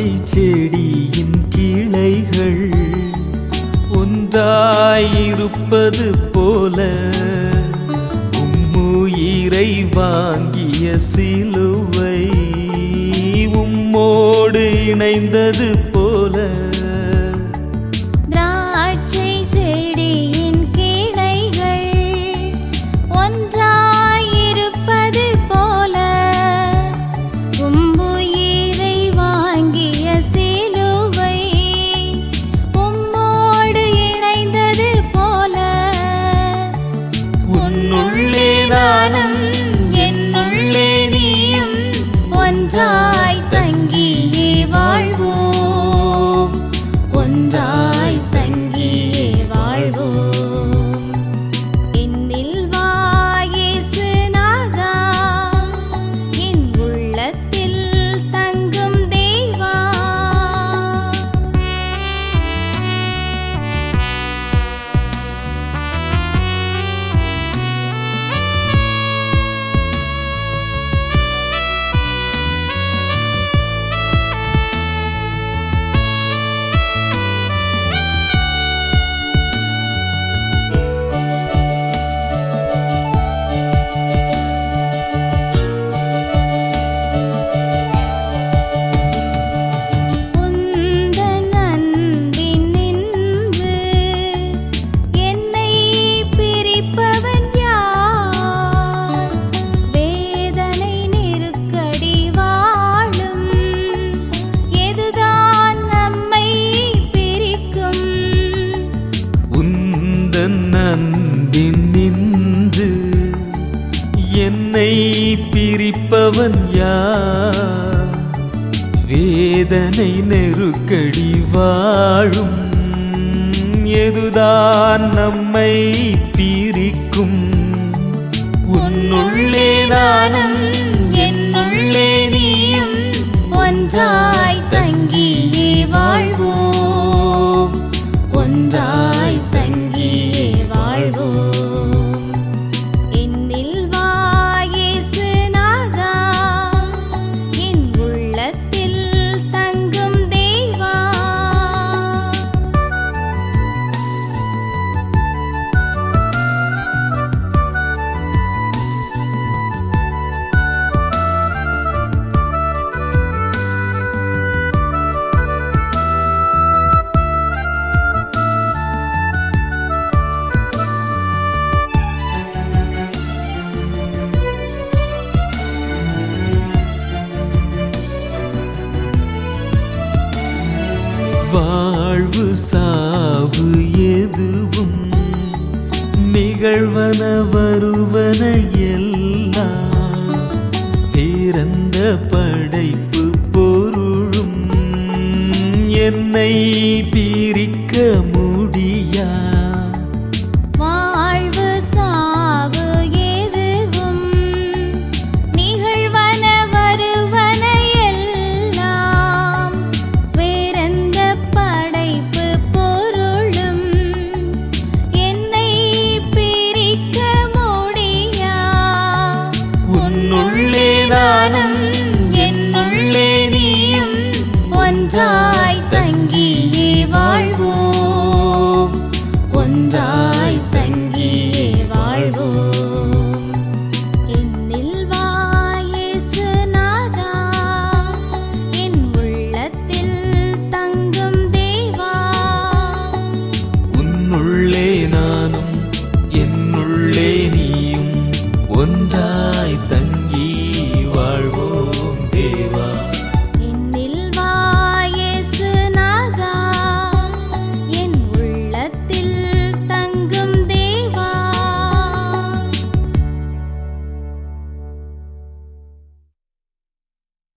செடியின் கிளைகள் ஒன்றாயிருப்பது போல உம்முயிரை வாங்கிய சிலுவை உம்மோடு இணைந்தது போல திராட்சை செடியின் கிளைகள் ஒன்றாயிருப்பது போல உம்புயிரை வாங்கிய சிலுவை உம்மோடு இணைந்தது போல உன்னுள்ளே நானும் என்னுள்ளே நீயும் ஒன்றாய் தங்கியே வாழ்வோம் ஒன்றாய் தங்கியே வாழ்வோம் என்னில் வா இயேசுநாதா என் உள்ளத்தில் தங்கும் தேவா உந்தன் அன்பின் நின்று என்னை பிரிப்பவன் யார் வேதனை நெருக்கடி வாழும் எதுதான் நம்மை பிரிக்கும் உந்தன் அன்பின் நின்று என்னை பிரிப்பவன் யார் வேதனை நெருக்கடி வாழும் எதுதான் நம்மை பிரிக்கும் உன்னுள்ளே நானும் என்னுள்ளே நீயும் ஒன்றாய்